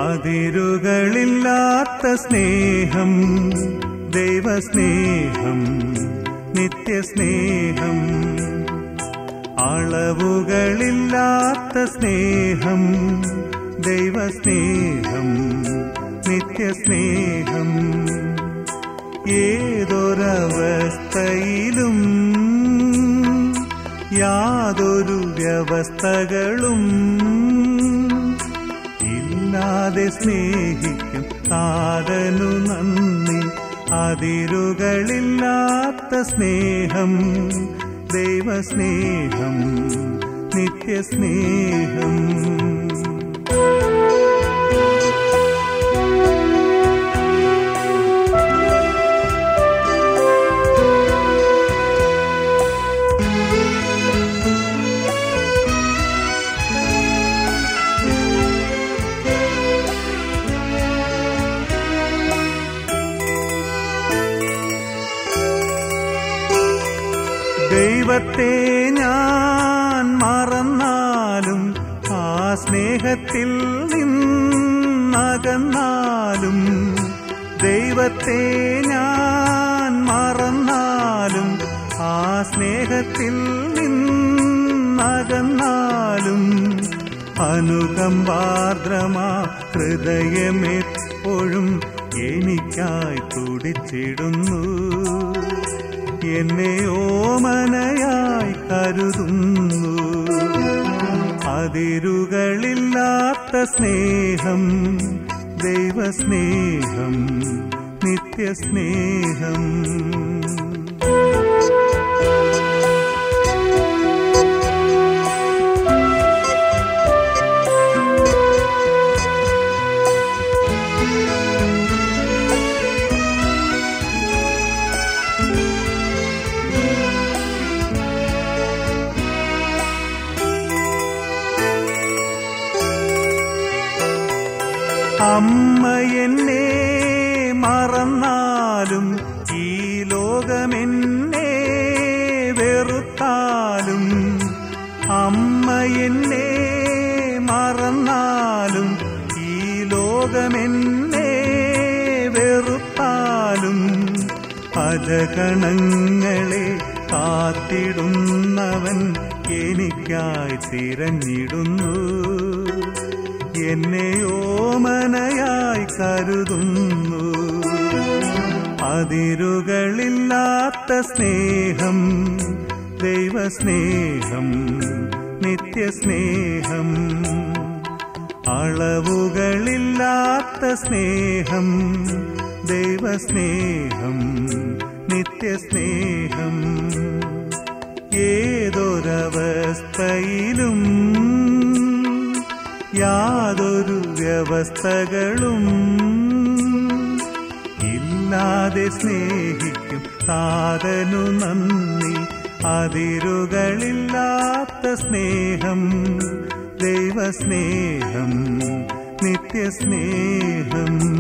അതിരുകളില്ലാത്ത സ്നേഹം ദൈവസ്നേഹം നിത്യസ്നേഹം അളവുകളില്ലാത്ത സ്നേഹം ദൈവസ്നേഹം നിത്യസ്നേഹം ഏതൊരവസ്ഥയിലും യാതൊരു വ്യവസ്ഥകളും ഇല്ലാതെ സ്നേഹിക്കും താതനു നന്ദി അതിരുകളില്ലാത്ത സ്നേഹം ദൈവസ്നേഹം നിത്യസ്നേഹം ദൈവത്തെ ഞാൻ മറന്നാലും ആ സ്നേഹത്തിൽ നിന്നകന്നാലും ദൈവത്തെ ഞാൻ മറന്നാലും ആ സ്നേഹത്തിൽ നിന്നകന്നാലും അനുകമ്പാർദ്രമാ ഹൃദയമെപ്പോഴും എനിക്കായി തുടിച്ചിടുന്നു എന്നെ ഓമനയായി കരുതുന്നു അതിരുകളില്ലാത്ത സ്നേഹം ദൈവസ്നേഹം നിത്യസ്നേഹം അമ്മ എന്നെ മറന്നാലും ഈ ലോകമെന്നെ വെറുത്താലും അമ്മ എന്നെ മറന്നാലും ഈ ലോകമെന്നെ വെറുത്താലും അജഗണങ്ങളെ കാത്തിടുന്നവൻ എനിക്കായി തിരഞ്ഞിടുന്നു എന്നെ ഓമനയായി കരുതുന്നു അതിരുകളില്ലാത്ത സ്നേഹം ദൈവസ്നേഹം നിത്യസ്നേഹം അളവുകളില്ലാത്ത സ്നേഹം ദൈവസ്നേഹം നിത്യസ്നേഹം ഏതൊരവസ്ഥയിലും യാതൊരു വ്യവസ്ഥകളും ഇല്ലാതെ സ്നേഹിക്കും താതനു നന്ദി അതിരുകളില്ലാത്ത സ്നേഹം ദൈവസ്നേഹം നിത്യസ്നേഹം